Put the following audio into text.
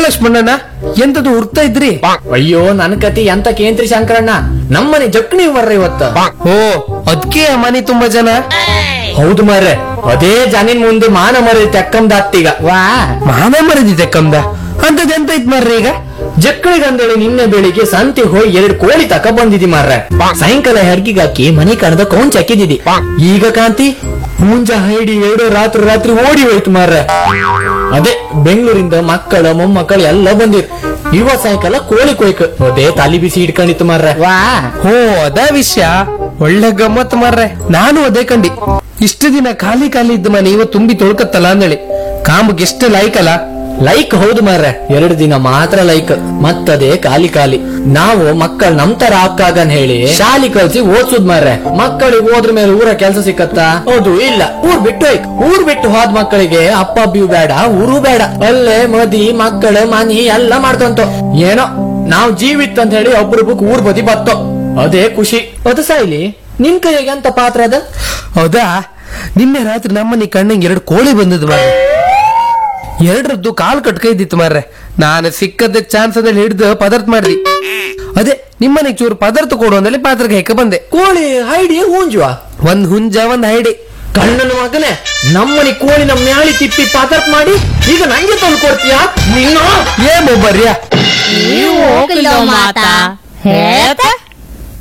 ಲಕ್ಷ್ಮಣ್ಣಣ್ಣ ಎಂತದು ಹುಡ್ತಾ ಇದ್ರಿ ಅಯ್ಯೋ ನನ್ ಕತಿ ಎಂತ ಕೇಂದ್ರಿ ಶಂಕರಣ್ಣ ನಮ್ಮನೆ ಜಕ್ಣಿ ಬರ್ರ ಇವತ್ತ ಓ ಅದ್ಕೆ ಆ ಮನೆ ತುಂಬಾ ಜನ ಹೌದು ಮಾರ್ರೆ ಅದೇ ಜನಿನ್ ಮುಂದೆ ಮಾನ ಮರಿ ತೆಕ್ಕಂದಾತ್ತೀಗ ವಾ ಮಾನ ಮರದಿದೆ ಕಮ್ದ ಅಂತದ್ ಎಂತ ಇತ್ ಮಾರ್ರಿ ಈಗ ಜಕ್ಕಳಿಗಂದೇಳಿ ನಿನ್ನೆ ಬೆಳಿಗ್ಗೆ ಸಂತೆ ಹೋಗಿ ಎರಡು ಕೋಳಿ ತಕ ಬಂದಿದಿ ಮಾರ್ರೆ ಸಾಯಂಕಾಲ ಹೆಡ್ಗಿಗೆ ಹಾಕಿ ಮನೆ ಕಣದ ಕೌಂಚ್ ಹಾಕಿದಿದಿ ಈಗ ಕಾಂತಿ ಮುಂಜ ಹೈಡಿ ಎರಡು ರಾತ್ರಿ ರಾತ್ರಿ ಓಡಿ ಹೋಯ್ತು ಮಾರ್ರೆ ಅದೇ ಬೆಂಗಳೂರಿಂದ ಮಕ್ಕಳು ಮೊಮ್ಮಕ್ಕಳು ಎಲ್ಲ ಬಂದಿರ್ ಇವ ಸಾಯಂಕಾಲ ಕೋಳಿ ಕೊಯ್ಕ ಅದೇ ತಲಿ ಬಿಸಿ ಇಟ್ಕೊಂಡಿತ್ತು ಮಾರ್ರೆ ವಾ ಓ ಅದ ವಿಷಯ ಒಳ್ಳೆ ಗಮ್ಮತ್ ಮಾರ್ರೆ ನಾನು ಅದೇ ಕಂಡಿ ಇಷ್ಟು ದಿನ ಖಾಲಿ ಖಾಲಿ ಇದ್ದ ಮನೆ ಇವ ತುಂಬಿ ತೊಳ್ಕತ್ತಲ್ಲ ಅಂದೇಳಿ ಕಾಂಬಕ್ಕೆ ಎಷ್ಟು ಲಾಯ್ಕಲ್ಲ ಲೈಕ್ ಹೌದು ಮಾರ್ರೆ ಎರಡು ದಿನ ಮಾತ್ರ ಲೈಕ್ ಮತ್ತದೇ ಖಾಲಿ ಖಾಲಿ ನಾವು ಮಕ್ಕಳು ನಮ್ ತರ ಆಗ್ತಾಗನ್ ಹೇಳಿ ಶಾಲಿ ಕಲ್ಸಿ ಓದ್ಸುದ್ ಮಾರ್ರೆ ಮಕ್ಕಳಿಗೆ ಹೋದ್ರ ಮೇಲೆ ಊರ ಕೆಲಸ ಸಿಕ್ಕತ್ತಾ ಹೌದು ಇಲ್ಲ ಊರ್ ಬಿಟ್ಟು ಹೋಯ್ಕ್ ಊರ್ ಬಿಟ್ಟು ಹೋದ್ ಮಕ್ಕಳಿಗೆ ಅಪ್ಪ ಅಬ್ಬಿಯು ಬೇಡ ಊರು ಬೇಡ ಅಲ್ಲೇ ಮದಿ ಮಕ್ಕಳು ಮನಿ ಎಲ್ಲ ಮಾಡ್ಕೊಂತ ಏನೋ ನಾವ್ ಜೀವಿತ್ ಅಂತ ಹೇಳಿ ಒಬ್ರೊಬ್ಬಕ್ ಊರ್ ಬದಿ ಬತ್ತೋ ಅದೇ ಖುಷಿ ಅದು ಸಾಯ್ಲಿ ನಿನ್ ಕೈಗೆ ಎಂತ ಪಾತ್ರ ಅದ ಹೌದಾ ನಿನ್ನೆ ರಾತ್ರಿ ನಮ್ಮನೆ ಕಣ್ಣಿಗೆ ಎರಡು ಕೋಳಿ ಬಂದದ್ದು ಮಾರ್ರೆ ಎರಡರದ್ದು ಕಾಲ್ ಕಟ್ಕೈದಿತ್ತು ಮಾರ್ರೆ ನಾನು ಸಿಕ್ಕದ ಚಾನ್ಸ್ ಅದಲ್ಲಿ ಹಿಡಿದು ಪದಾರ್ಥ ಮಾಡ್ದಿ ಅದೇ ನಿಮ್ಮನೆಗೆ ಚೂರು ಪದಾರ್ಥ ಕೊಡು ಅಂದಲ್ಲಿ ಪಾತ್ರಕ್ಕೆ ಹೆಕ್ಕ ಬಂದೆ ಕೋಳಿ ಹೈಡಿ ಹೂಂಜುವ ಒಂದ್ ಹುಂಜ ಒಂದ್ ಹೈಡಿ ಕಣ್ಣನ ಮಗನೇ ನಮ್ಮನಿ ಕೋಳಿನ ಮ್ಯಾಳಿ ತಿಪ್ಪಿ ಪಾತರ್ಪ್ ಮಾಡಿ ಈಗ ನಂಗೆ ತಂದು ಕೊಡ್ತೀಯಾ ನಿನ್ನ ಏ ಮೊಬ್ಬರ್ಯಾ ನೀವು ಹೋಗಿಲ್ಲ ಮಾತಾ ಹೇಳ್ತಾ